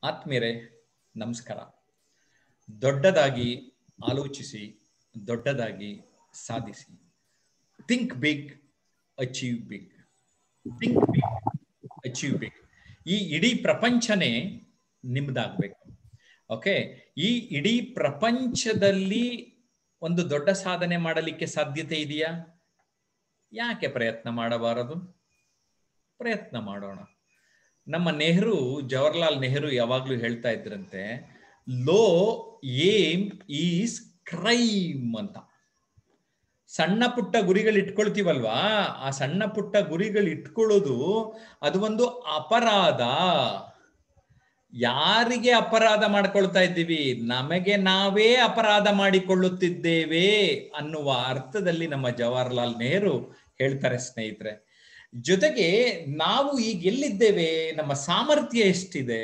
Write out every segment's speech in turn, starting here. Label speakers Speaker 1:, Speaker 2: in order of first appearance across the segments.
Speaker 1: ಆತ್ಮೀಯರೇ ನಮಸ್ಕಾರ ದೊಡ್ಡದಾಗಿ ಆಲೋಚಿಸಿ ದೊಡ್ಡದಾಗಿ ಸಾಧಿಸಿ think big achieve big think big achieve big ಈ ಇಡೀ ಪ್ರಪಂಚನೇ ನಿಮ್ದಾಗ್ಬೇಕು ಓಕೆ ಈ ಇಡೀ ಪ್ರಪಂಚದಲ್ಲಿ ಒಂದು ದೊಡ್ಡ ಸಾಧನೆ ಮಾಡಲಿಕ್ಕೆ ಸಾಧ್ಯತೆ ಇದೆಯಾ ಯಾಕೆ ಪ್ರಯತ್ನ ಮಾಡಬಾರದು ಪ್ರಯತ್ನ ಮಾಡೋಣ ನಮ್ಮ ನೆಹರು ಜವಾಹರ್ಲಾಲ್ ನೆಹರು ಯಾವಾಗ್ಲೂ ಹೇಳ್ತಾ ಇದ್ರಂತೆ ಲೋ ಏಮ್ ಈಸ್ ಕ್ರೈಮ್ ಅಂತ ಸಣ್ಣ ಪುಟ್ಟ ಗುರಿಗಳು ಇಟ್ಕೊಳ್ತೀವಲ್ವಾ ಆ ಸಣ್ಣ ಪುಟ್ಟ ಗುರಿಗಳು ಇಟ್ಕೊಳ್ಳೋದು ಅದು ಒಂದು ಅಪರಾಧ ಯಾರಿಗೆ ಅಪರಾಧ ಮಾಡ್ಕೊಳ್ತಾ ಇದ್ದೀವಿ ನಮಗೆ ನಾವೇ ಅಪರಾಧ ಮಾಡಿಕೊಳ್ಳುತ್ತಿದ್ದೇವೆ ಅನ್ನುವ ಅರ್ಥದಲ್ಲಿ ನಮ್ಮ ಜವಾಹರ್ಲಾಲ್ ನೆಹರು ಹೇಳ್ತಾರೆ ಸ್ನೇಹಿತರೆ ಜೊತೆಗೆ ನಾವು ಈಗ ಎಲ್ಲಿದ್ದೇವೆ ನಮ್ಮ ಸಾಮರ್ಥ್ಯ ಎಷ್ಟಿದೆ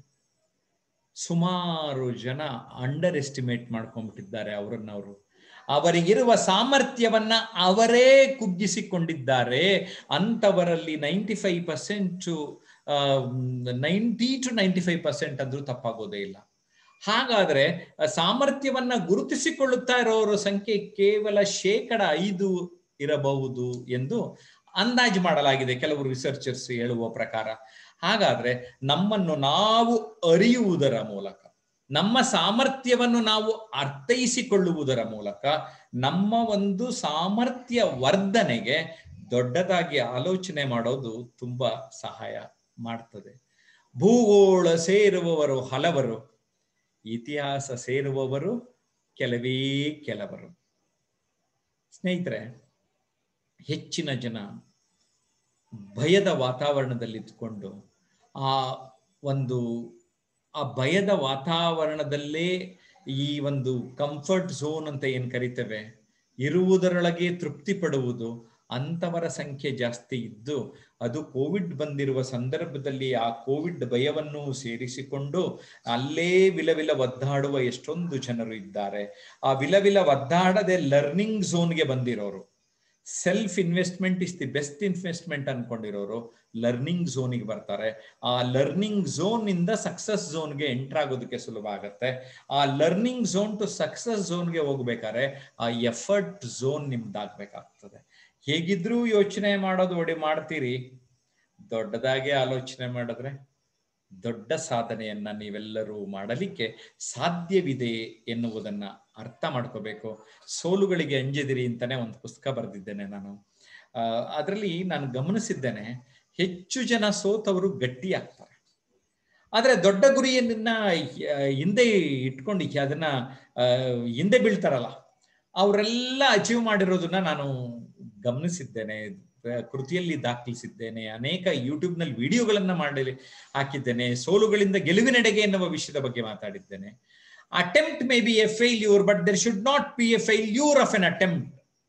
Speaker 1: ಸುಮಾರು ಜನ ಅಂಡರ್ ಎಸ್ಟಿಮೇಟ್ ಮಾಡ್ಕೊಂಡ್ಬಿಟ್ಟಿದ್ದಾರೆ ಅವರನ್ನವರು ಅವರಿಗಿರುವ ಸಾಮರ್ಥ್ಯವನ್ನ ಅವರೇ ಕುಗ್ಗಿಸಿಕೊಂಡಿದ್ದಾರೆ ಅಂತವರಲ್ಲಿ ninety five percent ninety to ninety five percent ಅಂದ್ರೂ ತಪ್ಪಾಗೋದೇ ಇಲ್ಲ ಹಾಗಾದ್ರೆ ಸಾಮರ್ಥ್ಯವನ್ನ ಗುರುತಿಸಿಕೊಳ್ಳುತ್ತಾ ಇರೋರ ಸಂಖ್ಯೆ ಕೇವಲ ಶೇಕಡ ಐದು ಇರಬಹುದು ಎಂದು ಅಂದಾಜು ಮಾಡಲಾಗಿದೆ ಕೆಲವು ರಿಸರ್ಚರ್ಸ್ ಹೇಳುವ ಪ್ರಕಾರ ಹಾಗಾದ್ರೆ ನಮ್ಮನ್ನು ನಾವು ಅರಿಯುವುದರ ಮೂಲಕ ನಮ್ಮ ಸಾಮರ್ಥ್ಯವನ್ನು ನಾವು ಅರ್ಥೈಸಿಕೊಳ್ಳುವುದರ ಮೂಲಕ ನಮ್ಮ ಒಂದು ಸಾಮರ್ಥ್ಯ ವರ್ಧನೆಗೆ ದೊಡ್ಡದಾಗಿ ಆಲೋಚನೆ ಮಾಡೋದು ತುಂಬಾ ಸಹಾಯ ಮಾಡ್ತದೆ ಭೂಗೋಳ ಸೇರುವವರು ಹಲವರು ಇತಿಹಾಸ ಸೇರುವವರು ಕೆಲವೇ ಕೆಲವರು ಸ್ನೇಹಿತರೆ ಹೆಚ್ಚಿನ ಜನ ಭಯದ ವಾತಾವರಣದಲ್ಲಿ ಇದ್ಕೊಂಡು ಆ ಒಂದು ಆ ಭಯದ ವಾತಾವರಣದಲ್ಲೇ ಈ ಒಂದು ಕಂಫರ್ಟ್ ಝೋನ್ ಅಂತ ಏನ್ ಕರಿತೇವೆ ಇರುವುದರೊಳಗೆ ತೃಪ್ತಿ ಪಡುವುದು ಅಂತವರ ಸಂಖ್ಯೆ ಜಾಸ್ತಿ ಇದ್ದು ಅದು ಕೋವಿಡ್ ಬಂದಿರುವ ಸಂದರ್ಭದಲ್ಲಿ ಆ ಕೋವಿಡ್ ಭಯವನ್ನು ಸೇರಿಸಿಕೊಂಡು ಅಲ್ಲೇ ವಿಲವಿಲ ಒದ್ದಾಡುವ ಎಷ್ಟೊಂದು ಜನರು ಇದ್ದಾರೆ ಆ ವಿಲವಿಲ ಒದ್ದಾಡದೆ ಲರ್ನಿಂಗ್ ಝೋನ್ಗೆ ಬಂದಿರೋರು self investment is the best investment ಅನ್ಕೊಂಡಿರೋರು ಲರ್ನಿಂಗ್ ಝೋನಿಗೆ ಬರ್ತಾರೆ ಆ ಲರ್ನಿಂಗ್ ಝೋನ್ ಇಂದ ಸಕ್ಸಸ್ ಝೋನ್ಗೆ ಎಂಟರ್ ಆಗೋದಕ್ಕೆ ಸುಲಭ ಆಗುತ್ತೆ ಆ ಲರ್ನಿಂಗ್ ಝೋನ್ ಟು ಸಕ್ಸಸ್ ಝೋನ್ಗೆ ಹೋಗ್ಬೇಕಾದ್ರೆ ಆ ಎಫರ್ಟ್ ಝೋನ್ ನಿಮ್ದಾಗ್ಬೇಕಾಗ್ತದೆ ಹೇಗಿದ್ರೂ ಯೋಚನೆ ಮಾಡೋದು ಒಡಿ ಮಾಡ್ತೀರಿ ದೊಡ್ಡದಾಗಿ ಆಲೋಚನೆ ಮಾಡಿದ್ರೆ ದೊಡ್ಡ ಸಾಧನೆಯನ್ನ ನೀವೆಲ್ಲರೂ ಮಾಡಲಿಕ್ಕೆ ಸಾಧ್ಯವಿದೆ ಎನ್ನುವುದನ್ನ ಅರ್ಥ ಮಾಡ್ಕೋಬೇಕು ಸೋಲುಗಳಿಗೆ ಅಂಜಿದಿರಿ ಅಂತಾನೆ ಒಂದು ಪುಸ್ತಕ ಬರೆದಿದ್ದೇನೆ ನಾನು ಅದರಲ್ಲಿ ನಾನು ಗಮನಿಸಿದ್ದೇನೆ ಹೆಚ್ಚು ಜನ ಸೋತವರು ಗಟ್ಟಿ ಆಗ್ತಾರೆ ಆದ್ರೆ ದೊಡ್ಡ ಗುರಿಯನ್ನ ಹಿಂದೆ ಇಟ್ಕೊಂಡು ಅದನ್ನ ಹಿಂದೆ ಬೀಳ್ತಾರಲ್ಲ ಅವರೆಲ್ಲ ಅಚೀವ್ ಮಾಡಿರೋದನ್ನ ನಾನು ಗಮನಿಸಿದ್ದೇನೆ ಕೃತಿಯಲ್ಲಿ ದಾಖಲಿಸಿದ್ದೇನೆ ಅನೇಕ ಯೂಟ್ಯೂಬ್ ನಲ್ಲಿ ವಿಡಿಯೋಗಳನ್ನ ಮಾಡಿ ಹಾಕಿದ್ದೇನೆ ಸೋಲುಗಳಿಂದ ಗೆಲುವಿನೆಡೆಗೆ ಎನ್ನುವ ವಿಷಯದ ಬಗ್ಗೆ ಮಾತಾಡಿದ್ದೇನೆ attempt may be a failure but there should not be a failure of an attempt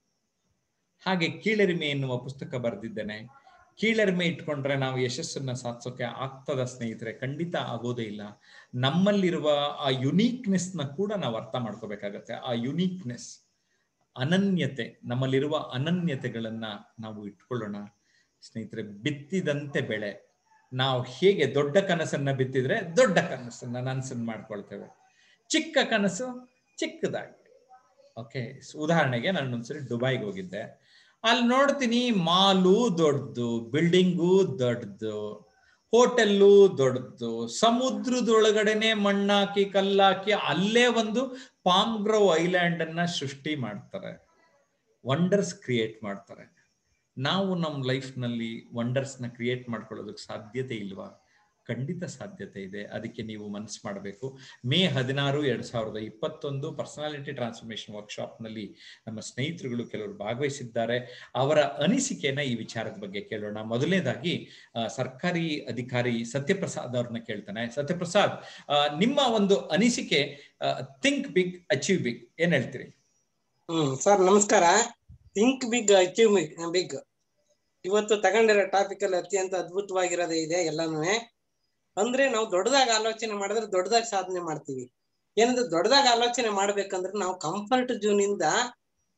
Speaker 1: ಹಾಗೆ ಕೀಳರಿಮೆ ಎನ್ನುವ ಪುಸ್ತಕ ಬರೆದಿದ್ದೇನೆ ಕೀಳರಿಮೆ ಇಟ್ಕೊಂಡ್ರೆ ನಾವು ಯಶಸ್ಸನ್ನ ಸಾಧಿಸೋಕೆ ಆಗ್ತದ ಸ್ನೇಹಿತರೆ ಖಂಡಿತ ಆಗೋದೇ ಇಲ್ಲ ನಮ್ಮಲ್ಲಿರುವ ಆ ಯುನೀಕ್ನೆಸ್ನ ಕೂಡ ನಾವು ಅರ್ಥ ಮಾಡ್ಕೋಬೇಕಾಗತ್ತೆ ಆ ಯುನೀಕ್ನೆಸ್ ಅನನ್ಯತೆ ನಮ್ಮಲ್ಲಿರುವ ಅನನ್ಯತೆಗಳನ್ನ ನಾವು ಇಟ್ಕೊಳ್ಳೋಣ ಸ್ನೇಹಿತರೆ ಬಿತ್ತಿದಂತೆ ಬೆಳೆ ನಾವು ಹೇಗೆ ದೊಡ್ಡ ಕನಸನ್ನ ಬಿತ್ತಿದ್ರೆ ದೊಡ್ಡ ಕನಸನ್ನ ನನ್ಸನ್ ಮಾಡ್ಕೊಳ್ತೇವೆ ಚಿಕ್ಕ ಕನಸು ಚಿಕ್ಕದಾಗಿ ಓಕೆ ಉದಾಹರಣೆಗೆ ನಾನು ಒಂದ್ಸರಿ ದುಬೈಗೆ ಹೋಗಿದ್ದೆ ಅಲ್ಲಿ ನೋಡ್ತೀನಿ ಮಾಲು ದೊಡ್ಡದು ಬಿಲ್ಡಿಂಗು ದೊಡ್ಡದು ಹೋಟೆಲ್ಲು ದೊಡ್ಡದು ಸಮುದ್ರದೊಳಗಡೆನೆ ಮಣ್ಣಾಕಿ ಕಲ್ಲಾಕಿ ಅಲ್ಲೇ ಒಂದು ಪಾಮ್ ಗ್ರೋವ್ ಐಲ್ಯಾಂಡ್ ಅನ್ನ ಸೃಷ್ಟಿ ಮಾಡ್ತಾರೆ ವಂಡರ್ಸ್ ಕ್ರಿಯೇಟ್ ಮಾಡ್ತಾರೆ ನಾವು ನಮ್ಮ ಲೈಫ್ನಲ್ಲಿ ವಂಡರ್ಸ್ನ ಕ್ರಿಯೇಟ್ ಮಾಡ್ಕೊಳ್ಳೋದಕ್ಕೆ ಸಾಧ್ಯತೆ ಇಲ್ವಾ ಖಂಡಿತ ಸಾಧ್ಯತೆ ಇದೆ ಅದಕ್ಕೆ ನೀವು ಮನಸ್ಸು ಮಾಡಬೇಕು ಮೇ ಹದಿನಾರು ಎರಡ್ ಸಾವಿರದ ಇಪ್ಪತ್ತೊಂದು ಪರ್ಸನಾಲಿಟಿ ಟ್ರಾನ್ಸ್ಫಾರ್ಮೇಶನ್ ವರ್ಕ್ಶಾಪ್ ನಲ್ಲಿ ನಮ್ಮ ಸ್ನೇಹಿತರುಗಳು ಕೆಲವರು ಭಾಗವಹಿಸಿದ್ದಾರೆ ಅವರ ಅನಿಸಿಕೆಯನ್ನ ಈ ವಿಚಾರದ ಬಗ್ಗೆ ಕೇಳೋಣ ಮೊದಲನೇದಾಗಿ ಸರ್ಕಾರಿ ಅಧಿಕಾರಿ ಸತ್ಯಪ್ರಸಾದ್ ಅವ್ರನ್ನ ಕೇಳ್ತಾನೆ ಸತ್ಯಪ್ರಸಾದ್ ನಿಮ್ಮ ಒಂದು ಅನಿಸಿಕೆ ಥಿಂಕ್ ಬಿಗ್ ಅಚೀವ್ ಬಿಗ್ ಏನ್ ಹೇಳ್ತೀರಿ
Speaker 2: ಹ್ಮ್ ಸರ್ ನಮಸ್ಕಾರ ಥಿಂಕ್ ಬಿಗ್ ಅಚೀವ್ ಬಿಗ್ ಇವತ್ತು ತಗೊಂಡಿರೋ ಟಾಪಿಕ್ ಅಲ್ಲಿ ಅತ್ಯಂತ ಅದ್ಭುತವಾಗಿರೋದೇ ಇದೆ ಎಲ್ಲಾನು ಅಂದ್ರೆ ನಾವು ದೊಡ್ಡದಾಗ ಆಲೋಚನೆ ಮಾಡಿದ್ರೆ ದೊಡ್ಡದಾಗ ಸಾಧನೆ ಮಾಡ್ತೀವಿ ಏನಂದ್ರೆ ದೊಡ್ಡದಾಗ ಆಲೋಚನೆ ಮಾಡ್ಬೇಕಂದ್ರೆ ನಾವು ಕಂಫರ್ಟ್ ಝೋನ್ ಇಂದ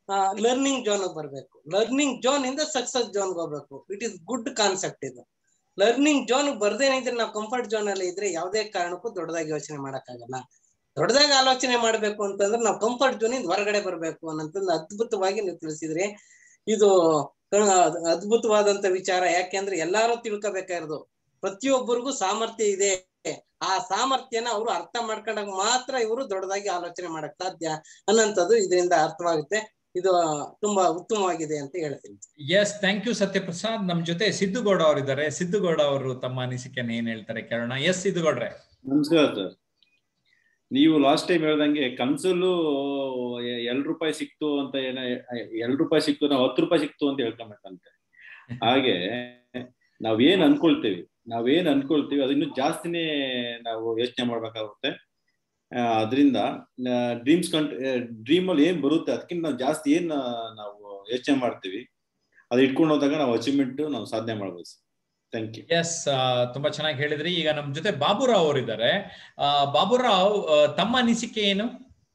Speaker 2: ಲರ್ನಿಂಗ್ ಝೋನ್ ಬರ್ಬೇಕು ಲರ್ನಿಂಗ್ ಝೋನ್ ಇಂದ ಸಕ್ಸಸ್ ಝೋನ್ ಹೋಗ್ಬೇಕು ಇಟ್ ಇಸ್ ಗುಡ್ ಕಾನ್ಸೆಪ್ಟ್ ಇದು ಲರ್ನಿಂಗ್ ಜೋನ್ ಬರ್ದೇನೆ ಇದ್ರೆ ನಾವು ಕಂಫರ್ಟ್ ಜೋನ್ ಅಲ್ಲಿ ಇದ್ರೆ ಯಾವುದೇ ಕಾರಣಕ್ಕೂ ದೊಡ್ಡದಾಗಿ ಯೋಚನೆ ಮಾಡಕ್ಕಾಗಲ್ಲ ದೊಡ್ಡದಾಗಿ ಆಲೋಚನೆ ಮಾಡ್ಬೇಕು ಅಂತಂದ್ರೆ ನಾವು ಕಂಫರ್ಟ್ ಜೋನ್ ಇಂದ ಹೊರಗಡೆ ಬರ್ಬೇಕು ಅನ್ನೋಂಥದ್ದು ಅದ್ಭುತವಾಗಿ ನೀವು ತಿಳಿಸಿದ್ರಿ ಇದು ಆ, ಅದ್ಭುತವಾದಂತ ವಿಚಾರ ಯಾಕೆಂದ್ರೆ ಎಲ್ಲಾರು ತಿಳ್ಕೊಬೇಕಾಗಿರೋದು ಪ್ರತಿಯೊಬ್ಬರಿಗೂ ಸಾಮರ್ಥ್ಯ ಇದೆ ಆ ಸಾಮರ್ಥ್ಯನ ಅವರು ಅರ್ಥ ಮಾಡ್ಕೊಂಡಾಗ ಮಾತ್ರ ಇವರು ದೊಡ್ಡದಾಗಿ ಆಲೋಚನೆ ಮಾಡಕ್ ಸಾಧ್ಯ ಅನ್ನೋಂಥದ್ದು ಇದರಿಂದ ಅರ್ಥವಾಗುತ್ತೆ ಇದು ತುಂಬಾ ಉತ್ತಮವಾಗಿದೆ ಅಂತ ಹೇಳ್ತೀನಿ
Speaker 1: ಎಸ್ ಥ್ಯಾಂಕ್ ಯು ಸತ್ಯಪ್ರಸಾದ್ ನಮ್ ಜೊತೆ ಸಿದ್ದುಗೌಡ ಅವರಿದ್ದಾರೆ ಸಿದ್ದುಗೌಡ ಅವರು ತಮ್ಮ ಅನಿಸಿಕೆನ ಏನ್ ಹೇಳ್ತಾರೆ ಕೇಳೋಣ ಎಸ್ ಸಿದ್ದುಗೌಡ್ರೆ
Speaker 3: ನಮಸ್ಕಾರ ಸರ್ ನೀವು ಲಾಸ್ಟ್ ಟೈಮ್ ಹೇಳ್ದಂಗೆ ಕನ್ಸಲ್ಲೂ ಎಲ್ ರೂಪಾಯಿ ಸಿಕ್ತು ಅಂತ ಏನ ಎಲ್ ರೂಪಾಯಿ ಸಿಕ್ತು ನಾವು ಹತ್ತು ರೂಪಾಯಿ ಸಿಕ್ತು ಅಂತ ಹೇಳ್ಕೊಂಬೇಕಂತೆ ಹಾಗೆ ನಾವೇನ್ ಅನ್ಕೊಳ್ತೇವಿ ನಾವೇನ್ ಅನ್ಕೊಳ್ತೀವಿ ಅದಿನ್ನೂ ಜಾಸ್ತಿನೇ ನಾವು ಯೋಚನೆ ಮಾಡ್ಬೇಕಾಗುತ್ತೆ ಆ, ಅದರಿಂದ ಡ್ರೀಮ್ಸ್ ಕಂಟ್ ಡ್ರೀಮ್ ಅಲ್ಲಿ ಏನ್ ಬರುತ್ತೆ ಅದಕ್ಕಿಂತ ನಾವು ಜಾಸ್ತಿ ಏನ್ ಆ, ನಾವು ಯೋಚನೆ ಮಾಡ್ತೀವಿ ಅದು ಇಟ್ಕೊಂಡು ಹೋದಾಗ ನಾವು ಅಚೀವ್ಮೆಂಟ್ ನಾವು ಸಾಧನೆ ಮಾಡ್ಬೋದು ಥ್ಯಾಂಕ್ ಯು
Speaker 1: ಎಸ್ ತುಂಬಾ ಚೆನ್ನಾಗಿ ಹೇಳಿದ್ರಿ ಈಗ ನಮ್ ಜೊತೆ ಬಾಬುರಾವ್ ಅವರಿದ್ದಾರೆ ಆ, ಬಾಬುರಾವ್ ಆ, ತಮ್ಮ ಅನಿಸಿಕೆ ಏನು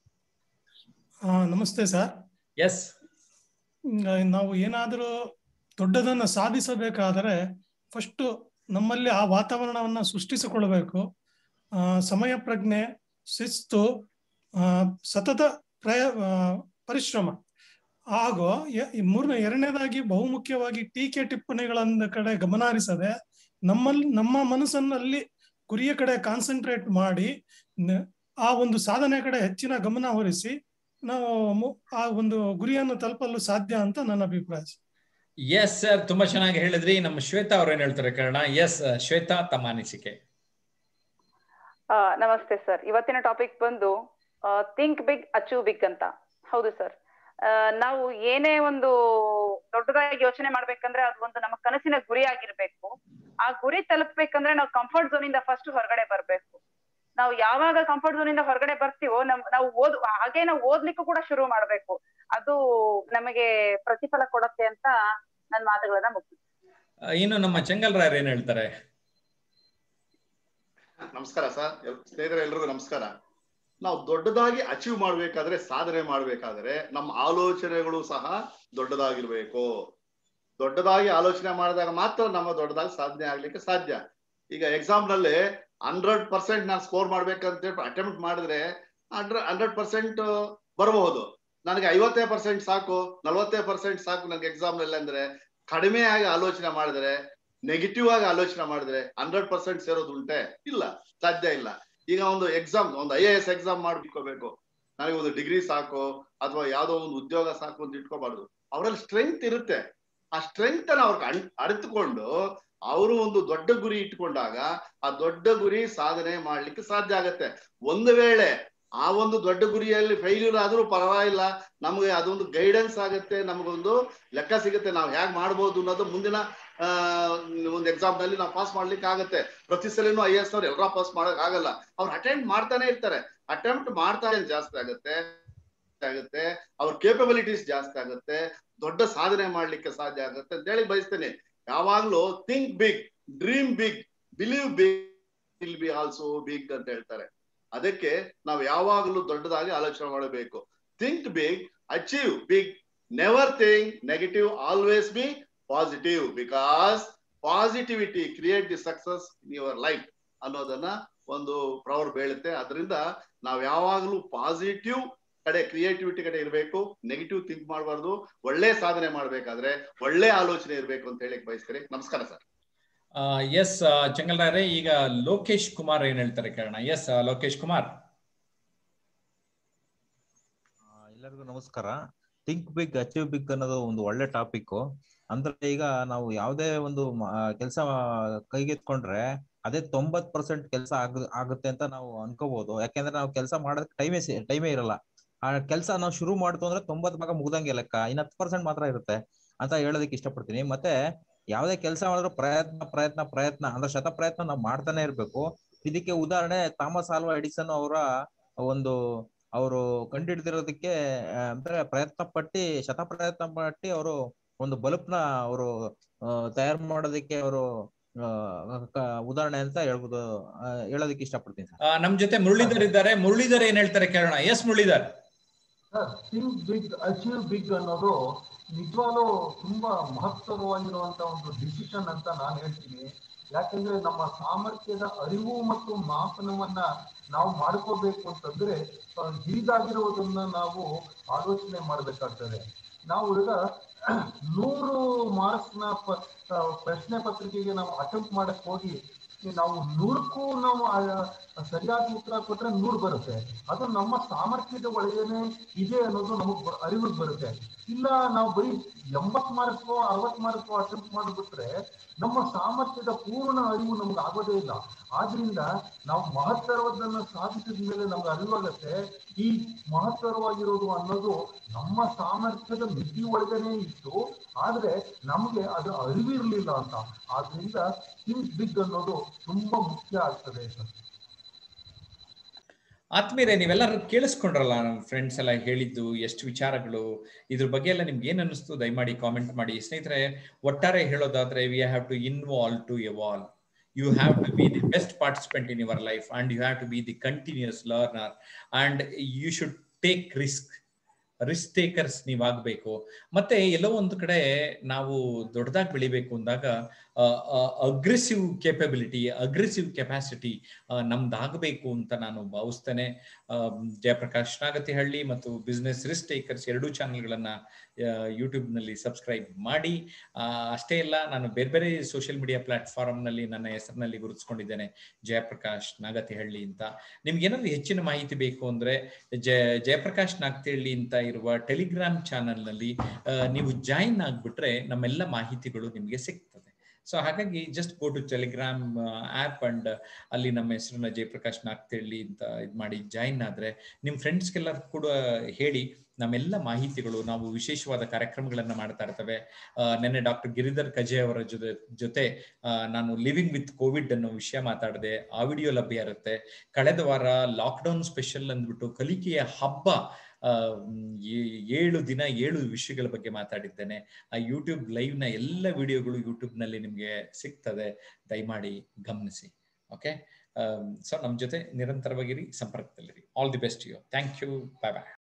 Speaker 4: ಆ, ನಮಸ್ತೆ ಸರ್
Speaker 1: ಎಸ್
Speaker 4: ನಾವು ಏನಾದರೂ ದೊಡ್ಡದನ್ನು ಸಾಧಿಸಬೇಕಾದರೆ ಫಸ್ಟ್ ನಮ್ಮಲ್ಲಿ ಆ ವಾತಾವರಣವನ್ನ ಸೃಷ್ಟಿಸಿಕೊಳ್ಳಬೇಕು ಆ, ಸಮಯ ಪ್ರಜ್ಞೆ ಶಿಸ್ತು ಆ, ಸತತ ಪ್ರಯ ಆ, ಪರಿಶ್ರಮ ಹಾಗೂ ಎ- ಈ ಮೂರನೇ ಎರಡನೇದಾಗಿ ಬಹುಮುಖ್ಯವಾಗಿ ಟೀಕೆ ಟಿಪ್ಪಣಿಗಳನ್ನ ಕಡೆ ಗಮನ ಹರಿಸದೆ ನಮ್ಮಲ್ಲಿ ನಮ್ಮ ಮನಸ್ಸನ್ನಲ್ಲಿ ಗುರಿಯ ಕಡೆ ಕಾನ್ಸಂಟ್ರೇಟ್ ಮಾಡಿ ನ- ಆ ಒಂದು ಸಾಧನೆ ಕಡೆ ಹೆಚ್ಚಿನ ಗಮನ ಹರಿಸಿ ನಾವು ಮು- ಆ ಒಂದು ಗುರಿಯನ್ನು ತಲುಪಲು ಸಾಧ್ಯ ಅಂತ ನನ್ನ ಅಭಿಪ್ರಾಯ
Speaker 1: ಎಸ್ ಸರ್ ತುಂಬಾ ಚೆನ್ನಾಗಿ ಹೇಳಿದ್ರಿ ನಮ್ಮ ಶ್ವೇತಾ ಅವ್ರು ಏನ್ ಹೇಳ್ತಾರೆ ಕೇಳೋಣ ಎಸ್ ಶ್ವೇತಾ ತಮ್ಮ ಅನಿಸಿಕೆ
Speaker 5: ಆ, ನಮಸ್ತೆ ಸರ್ ಇವತ್ತಿನ ಟಾಪಿಕ್ ಬಂದು ಥಿಂಕ್ ಬಿಗ್ ಅಚೀವ್ ಬಿಗ್ ಅಂತ ಹೌದು ಸರ್ ನಾವು ಏನೇ ಒಂದು ದೊಡ್ಡದಾಗಿ ಯೋಚನೆ ಮಾಡ್ಬೇಕಂದ್ರೆ ಅದು ಒಂದು ನಮ್ಮ ಕನಸಿನ ಗುರಿ ಆಗಿರ್ಬೇಕು ಆ ಗುರಿ ತಲುಪಬೇಕಂದ್ರೆ ನಾವು ಕಂಫರ್ಟ್ ಝೋನ್ ಇಂದ ಫಸ್ಟ್ ಹೊರಗಡೆ ಬರ್ಬೇಕು ನಾವು ಯಾವಾಗ ಕಂಫರ್ಟ್ ಝೋನ್ ಇಂದ ಹೊರಗಡೆ ಬರ್ತೀವೋ ನಮ್ ನಾವು ಓದ್ ಹಾಗೆ ನಾವು ಓದ್ಲಿಕ್ಕೂ ಕೂಡ ಶುರು ಮಾಡ್ಬೇಕು ಅದು ನಮಗೆ ಪ್ರತಿಫಲ ಕೊಡುತ್ತೆ ಅಂತ ನನ್ನ ಮಾತುಗಳನ್ನ ಮುಗಿಸ್ತೀನಿ
Speaker 1: ಆ, ಇನ್ನು ನಮ್ಮ ಚೆಂಗಲ್ ರಾಯರ್ ಏನ್ ಹೇಳ್ತಾರೆ
Speaker 6: ನಮಸ್ಕಾರ ಸರ್ ಸ್ನೇಹಿತರೆ ಎಲ್ರಿಗೂ ನಮಸ್ಕಾರ ನಾವು ದೊಡ್ಡದಾಗಿ ಅಚೀವ್ ಮಾಡ್ಬೇಕಾದ್ರೆ ಸಾಧನೆ ಮಾಡ್ಬೇಕಾದ್ರೆ ನಮ್ಮ ಆಲೋಚನೆಗಳು ಸಹ ದೊಡ್ಡದಾಗಿರ್ಬೇಕು ದೊಡ್ಡದಾಗಿ ಆಲೋಚನೆ ಮಾಡಿದಾಗ ಮಾತ್ರ ನಮ್ಮ ದೊಡ್ಡದಾಗಿ ಸಾಧನೆ ಆಗ್ಲಿಕ್ಕೆ ಸಾಧ್ಯ ಈಗ ಎಕ್ಸಾಮ್ ನಲ್ಲಿ ಹಂಡ್ರೆಡ್ ಪರ್ಸೆಂಟ್ ನಾನು ಸ್ಕೋರ್ ಮಾಡ್ಬೇಕಂತ ಹೇಳಿ ಅಟೆಂಪ್ಟ್ ಮಾಡಿದ್ರೆ ಹಂಡ್ರೆಡ್ ಹಂಡ್ರೆಡ್ ಪರ್ಸೆಂಟ್ ಬರಬಹುದು ನನಗೆ ಐವತ್ತೇ ಪರ್ಸೆಂಟ್ ಸಾಕು ನಲ್ವತ್ತೇ ಪರ್ಸೆಂಟ್ ಸಾಕು ನನಗೆ ಎಕ್ಸಾಮ್ ನಲ್ಲಿ ಅಂದ್ರೆ ಕಡಿಮೆ ಆಗಿ ಆಲೋಚನೆ ಮಾಡಿದ್ರೆ ನೆಗೆಟಿವ್ ಆಗಿ ಆಲೋಚನೆ ಮಾಡಿದ್ರೆ ಹಂಡ್ರೆಡ್ ಪರ್ಸೆಂಟ್ ಸೇರೋದು ಉಂಟೆ ಇಲ್ಲ ಸಾಧ್ಯ ಇಲ್ಲ ಈಗ ಒಂದು ಎಕ್ಸಾಮ್ ಒಂದು ಐ ಎ ಎಸ್ ಎಕ್ಸಾಮ್ ಮಾಡ್ಕೋಬೇಕು ನನಗೆ ಒಂದು ಡಿಗ್ರಿ ಸಾಕು ಅಥವಾ ಯಾವ್ದೋ ಒಂದು ಉದ್ಯೋಗ ಸಾಕು ಅಂತ ಇಟ್ಕೋಬಾರ್ದು ಅವರಲ್ಲಿ ಸ್ಟ್ರೆಂತ್ ಇರುತ್ತೆ ಆ ಸ್ಟ್ರೆಂತ್ ಅನ್ನ ಅವ್ರಿಗೆ ಅಣ್ ಅರಿತುಕೊಂಡು ಅವರು ಒಂದು ದೊಡ್ಡ ಗುರಿ ಇಟ್ಕೊಂಡಾಗ ಆ ದೊಡ್ಡ ಗುರಿ ಸಾಧನೆ ಮಾಡ್ಲಿಕ್ಕೆ ಸಾಧ್ಯ ಆಗತ್ತೆ ಒಂದು ವೇಳೆ ಆ ಒಂದು ದೊಡ್ಡ ಗುರಿಯಲ್ಲಿ ಫೈಲ್ಯೂರ್ ಆದ್ರೂ ಪರವಾಗಿಲ್ಲ ನಮಗೆ ಅದೊಂದು ಗೈಡೆನ್ಸ್ ಆಗುತ್ತೆ ನಮಗೊಂದು ಲೆಕ್ಕ ಸಿಗುತ್ತೆ ನಾವು ಹೇಗ್ ಮಾಡ್ಬೋದು ಅನ್ನೋದು ಮುಂದಿನ ಆ ಒಂದು ಎಕ್ಸಾಮ್ ನಲ್ಲಿ ನಾವು ಪಾಸ್ ಮಾಡ್ಲಿಕ್ಕೆ ಆಗತ್ತೆ ಪ್ರತಿ ಸಲಿನೂ ಐ ಎಸ್ ಅವ್ರು ಎಲ್ಲರ ಪಾಸ್ ಮಾಡಕ್ ಆಗಲ್ಲ ಅವ್ರು ಅಟೆಂಡ್ ಮಾಡ್ತಾನೆ ಇರ್ತಾರೆ ಅಟೆಂಪ್ಟ್ ಮಾಡ್ತಾನೆ ಜಾಸ್ತಿ ಆಗುತ್ತೆ ಆಗುತ್ತೆ ಅವ್ರ ಕೇಪಬಿಲಿಟೀಸ್ ಜಾಸ್ತಿ ಆಗುತ್ತೆ ದೊಡ್ಡ ಸಾಧನೆ ಮಾಡ್ಲಿಕ್ಕೆ ಸಾಧ್ಯ ಆಗುತ್ತೆ ಅಂತ ಹೇಳಿ ಬಯಸ್ತೇನೆ ಯಾವಾಗ್ಲೂ think big dream big believe big will be also big ಅಂತ ಹೇಳ್ತಾರೆ ಅದಕ್ಕೆ ನಾವು ಯಾವಾಗಲೂ ದೊಡ್ಡದಾಗಿ ಆಲೋಚನೆ ಮಾಡಬೇಕು think big achieve big never think negative always be positive because positivity create the success in your life ಅನ್ನೋದನ್ನ ಒಂದು ಪ್ರವರ್ ಬೀಳುತ್ತೆ ಅದರಿಂದ ನಾವು ಯಾವಾಗಲೂ ಪಾಸಿಟಿವ್ ಕಡೆ ಕ್ರಿಯೇಟಿವಿಟಿ ಕಡೆ ಇರಬೇಕು ನೆಗೆಟಿವ್ ಥಿಂಕ್ ಮಾಡಬಾರ್ದು ಒಳ್ಳೆ ಸಾಧನೆ ಮಾಡ್ಬೇಕಾದ್ರೆ ಒಳ್ಳೆ ಆಲೋಚನೆ ಇರಬೇಕು ಅಂತ ಹೇಳಿ ಬಯಸ್ತೀನಿ ನಮಸ್ಕಾರ ಸರ್
Speaker 1: ಎಸ್ ಚೆಂಗಲ್ ರಾಯರೇ ಈಗ ಲೋಕೇಶ್ ಕುಮಾರ್ ಏನ್ ಹೇಳ್ತಾರೆ ಕೇಳೋಣ ಎಸ್ ಲೋಕೇಶ್ ಕುಮಾರ್
Speaker 7: ಆ, ಎಲ್ಲರಿಗೂ ನಮಸ್ಕಾರ ಥಿಂಕ್ ಬಿಗ್ ಅಚೀವ್ ಬಿಗ್ ಅನ್ನೋದು ಒಂದು ಒಳ್ಳೆ ಟಾಪಿಕ್ ಅಂದ್ರೆ ಈಗ ನಾವು ಯಾವುದೇ ಒಂದು ಕೆಲಸ ಕೈಗೆತ್ಕೊಂಡ್ರೆ ಅದೇ ತೊಂಬತ್ ಪರ್ಸೆಂಟ್ ಕೆಲಸ ಆಗ ಆಗುತ್ತೆ ಅಂತ ನಾವು ಅನ್ಕೋಬಹುದು ಯಾಕೆಂದ್ರೆ ನಾವು ಕೆಲಸ ಮಾಡೋದಕ್ಕೆ ಟೈಮೇ ಟೈಮೇ ಇರಲ್ಲ ಆ ಕೆಲಸ ನಾವು ಶುರು ಮಾಡ್ತು ಅಂದ್ರೆ ತೊಂಬತ್ ಭಾಗ ಮುಗ್ದಂಗೆ ಲೆಕ್ಕ ಇನ್ನ ಹತ್ತು ಪರ್ಸೆಂಟ್ ಮಾತ್ರ ಇರುತ್ತೆ ಅಂತ ಹೇಳೋದಕ್ಕೆ ಇಷ್ಟಪಡ್ತೀನಿ ಮತ್ತೆ ಯಾವುದೇ ಕೆಲಸ ಮಾಡಿದ್ರು ಪ್ರಯತ್ನ ಪ್ರಯತ್ನ ಪ್ರಯತ್ನ ಅಂದ್ರೆ ಶತ ಪ್ರಯತ್ನ ನಾವು ಮಾಡ್ತಾನೆ ಇರ್ಬೇಕು ಇದಕ್ಕೆ ಉದಾಹರಣೆ ಥಾಮಸ್ ಆಲ್ವಾ ಎಡಿಸನ್ ಅವರ ಒಂದು ಅವರು ಕಂಡುಹಿಡಿದಿರೋದಕ್ಕೆ ಆ, ಅಂದ್ರೆ ಪ್ರಯತ್ನ ಪಟ್ಟಿ ಶತ ಪ್ರಯತ್ನ ಪಟ್ಟಿ ಅವರು ಒಂದು ಬಲ್ಬ್ನ ಅವರು ತಯಾರು ಮಾಡೋದಕ್ಕೆ ಅವರು ಉದಾಹರಣೆ ಅಂತ ಹೇಳ್ಬೋದು ಆ, ಹೇಳೋದಕ್ಕೆ ಇಷ್ಟಪಡ್ತೀನಿ ಸರ್
Speaker 1: ಆ, ನಮ್ ಜೊತೆ ಮುರಳೀಧರ್ ಇದ್ದಾರೆ ಮುರಳೀಧರ್ ಏನ್ ಹೇಳ್ತಾರೆ ಕೇಳೋಣ S Muralidhar
Speaker 8: think big achieve big ಅನ್ನೋದು ನಿಜವಾಗ್ಲೂ ತುಂಬಾ ಮಹತ್ತರವಾಗಿರುವಂತ ಒಂದು ಡಿಸಿಷನ್ ಅಂತ ನಾನು ಹೇಳ್ತೀನಿ ಯಾಕಂದ್ರೆ ನಮ್ಮ ಸಾಮರ್ಥ್ಯದ ಅರಿವು ಮತ್ತು ಮಾಪನವನ್ನ ನಾವು ಮಾಡ್ಕೋಬೇಕು ಅಂತಂದ್ರೆ ಆ, ಹೀಗಾಗಿರುವುದನ್ನ ನಾವು ಆಲೋಚನೆ ಮಾಡ್ಬೇಕಾಗ್ತದೆ ನಾವು ಈಗ ನೂರು ಮಾರ್ಕ್ಸ್ನ ಪ- ಆ, ಪ್ರಶ್ನೆ ಪತ್ರಿಕೆಗೆ ನಾವು ಅಟೆಂಪ್ಟ್ ಮಾಡಕ್ ಹೋಗಿ ಈ ನಾವು ನೂರಕ್ಕೂ ನಾವು ಆ- ಸರಿಯಾದ ಉತ್ತರ ಕೊಟ್ರೆ ನೂರು ಬರುತ್ತೆ ಅದು ನಮ್ಮ ಸಾಮರ್ಥ್ಯದ ಒಳಗೇನೆ ಇದೆ ಅನ್ನೋದು ನಮಗ್ ಬ- ಅರಿವಿಗೆ ಬರುತ್ತೆ ಇಲ್ಲ ನಾವು ಬರೀ ಎಂಬತ್ ಮಾರ್ಕ್ಸೋ ಅರವತ್ ಮಾರ್ಕ್ಸೋ ಅಟೆಂಪ್ಟ್ ಮಾಡಿಬಿಟ್ರೆ ನಮ್ಮ ಸಾಮರ್ಥ್ಯದ ಪೂರ್ಣ ಅರಿವು ನಮ್ಗೆ ಆಗೋದೇ ಇಲ್ಲ ಆದ್ರಿಂದ ನಾವು ಮಹತ್ತರವದನ್ನ ಸಾಧಿಸಿದ ಮೇಲೆ ನಮ್ಗೆ ಅರಿವಾಗತ್ತೆ ಈ ಮಹತ್ತರವಾಗಿರೋದು ಅನ್ನೋದು ನಮ್ಮ ಸಾಮರ್ಥ್ಯದ ಮಿತಿ ಒಳಗನೆ ಇತ್ತು ಆದ್ರೆ ನಮ್ಗೆ ಅದು ಅರಿವಿರ್ಲಿಲ್ಲ ಅಂತ ಆದ್ರಿಂದ ಥಿಂಕ್ ಬಿಗ್ ಅನ್ನೋದು ತುಂಬಾ ಮುಖ್ಯ ಆಗ್ತದೆ ಸರ್
Speaker 1: ಆತ್ಮೀಯರೇ ನೀವೆಲ್ಲರೂ ಕೇಳಿಸ್ಕೊಂಡ್ರಲ್ಲ ನಮ್ಮ ಫ್ರೆಂಡ್ಸ್ ಎಲ್ಲ ಹೇಳಿದ್ದು ಎಷ್ಟು ವಿಚಾರಗಳು ಇದ್ರ ಬಗ್ಗೆ ಎಲ್ಲ ನಿಮ್ಗೆ ಏನ್ ಅನ್ನಿಸ್ತು ದಯಮಾಡಿ ಕಾಮೆಂಟ್ ಮಾಡಿ ಸ್ನೇಹಿತರೆ ಒಟ್ಟಾರೆ ಹೇಳೋದಾದ್ರೆ we have to involve to evolve you have to be the best participant in your life and you have to be the continuous learner and you should take risk risk takers ನೀವಾಗಬೇಕು ಮತ್ತೆ ಎಲ್ಲೋ ಒಂದು ಕಡೆ ನಾವು ದೊಡ್ಡದಾಗಿ ಬೆಳಿಬೇಕು ಅಂದಾಗ aggressive capability aggressive capacity ನಮ್ದಾಗಬೇಕು ಅಂತ ನಾನು ಭಾವಿಸ್ತೇನೆ ಜಯಪ್ರಕಾಶ್ ನಾಗತಿಹಳ್ಳಿ ಮತ್ತು ಬಿಸ್ನೆಸ್ ರಿಸ್ಕ್ ಟೇಕರ್ಸ್ ಎರಡೂ ಚಾನೆಲ್ಗಳನ್ನ ಯೂಟ್ಯೂಬ್ನಲ್ಲಿ ಸಬ್ಸ್ಕ್ರೈಬ್ ಮಾಡಿ ಅಷ್ಟೇ ಇಲ್ಲ ನಾನು ಬೇರೆ ಬೇರೆ ಸೋಷಿಯಲ್ ಮೀಡಿಯಾ ಪ್ಲಾಟ್ಫಾರ್ಮ್ನಲ್ಲಿ ನನ್ನ ಹೆಸರಿನಲ್ಲಿ ಗುರುತಿಸ್ಕೊಂಡಿದ್ದೇನೆ ಜಯಪ್ರಕಾಶ್ ನಾಗತಿಹಳ್ಳಿ ಅಂತ ನಿಮ್ಗೆ ಏನಾದ್ರು ಹೆಚ್ಚಿನ ಮಾಹಿತಿ ಬೇಕು ಅಂದ್ರೆ ಜಯ ಜಯಪ್ರಕಾಶ್ ನಾಗತಿಹಳ್ಳಿ ಅಂತ ಇರುವ ಟೆಲಿಗ್ರಾಮ್ ಚಾನಲ್ನಲ್ಲಿ ನೀವು ಜಾಯಿನ್ ಆಗ್ಬಿಟ್ರೆ ನಮ್ಮೆಲ್ಲ ಮಾಹಿತಿಗಳು ನಿಮಗೆ ಸಿಗ್ತದೆ ಸೊ ಹಾಗಾಗಿ just go to Telegram app and ಅಲ್ಲಿ ನಮ್ಮ ಹೆಸರನ್ನ ಜಯಪ್ರಕಾಶ್ ನಾಗ್ತಿಹಳ್ಳಿ ಅಂತ ಇದು ಮಾಡಿ ಜಾಯಿನ್ ಆದ್ರೆ ನಿಮ್ಮ ಫ್ರೆಂಡ್ಸ್ಗೆಲ್ಲ ಕೂಡ ಹೇಳಿ ನಮ್ಮೆಲ್ಲ ಮಾಹಿತಿಗಳು ನಾವು ವಿಶೇಷವಾದ ಕಾರ್ಯಕ್ರಮಗಳನ್ನ ಮಾಡ್ತಾ ಇರ್ತೇವೆ ನೆನ್ನೆ ಡಾಕ್ಟರ್ ಗಿರಿಧರ್ ಕಜೆ ಅವರ ಜೊತೆ ಜೊತೆ ನಾನು ಲಿವಿಂಗ್ ವಿತ್ ಕೋವಿಡ್ ಅನ್ನೋ ವಿಷಯ ಮಾತಾಡಿದೆ ಆ ವಿಡಿಯೋ ಲಭ್ಯ ಇರುತ್ತೆ ಕಳೆದ ವಾರ ಲಾಕ್ಡೌನ್ ಸ್ಪೆಷಲ್ ಅಂದ್ಬಿಟ್ಟು ಕಲಿಕೆಯ ಹಬ್ಬ ಏಳು ದಿನ ಏಳು ವಿಷಯಗಳ ಬಗ್ಗೆ ಮಾತಾಡಿದ್ದೇನೆ ಆ ಯೂಟ್ಯೂಬ್ ಲೈವ್ ನ ಎಲ್ಲ ವಿಡಿಯೋಗಳು ಯೂಟ್ಯೂಬ್ ನಲ್ಲಿ ನಿಮ್ಗೆ ಸಿಗ್ತದೆ ದಯಮಾಡಿ ಗಮನಿಸಿ ಓಕೆ ಸೊ ನಮ್ಮ ಜೊತೆ ನಿರಂತರವಾಗಿರಿ ಸಂಪರ್ಕದಲ್ಲಿರಿ all the best you thank you bye bye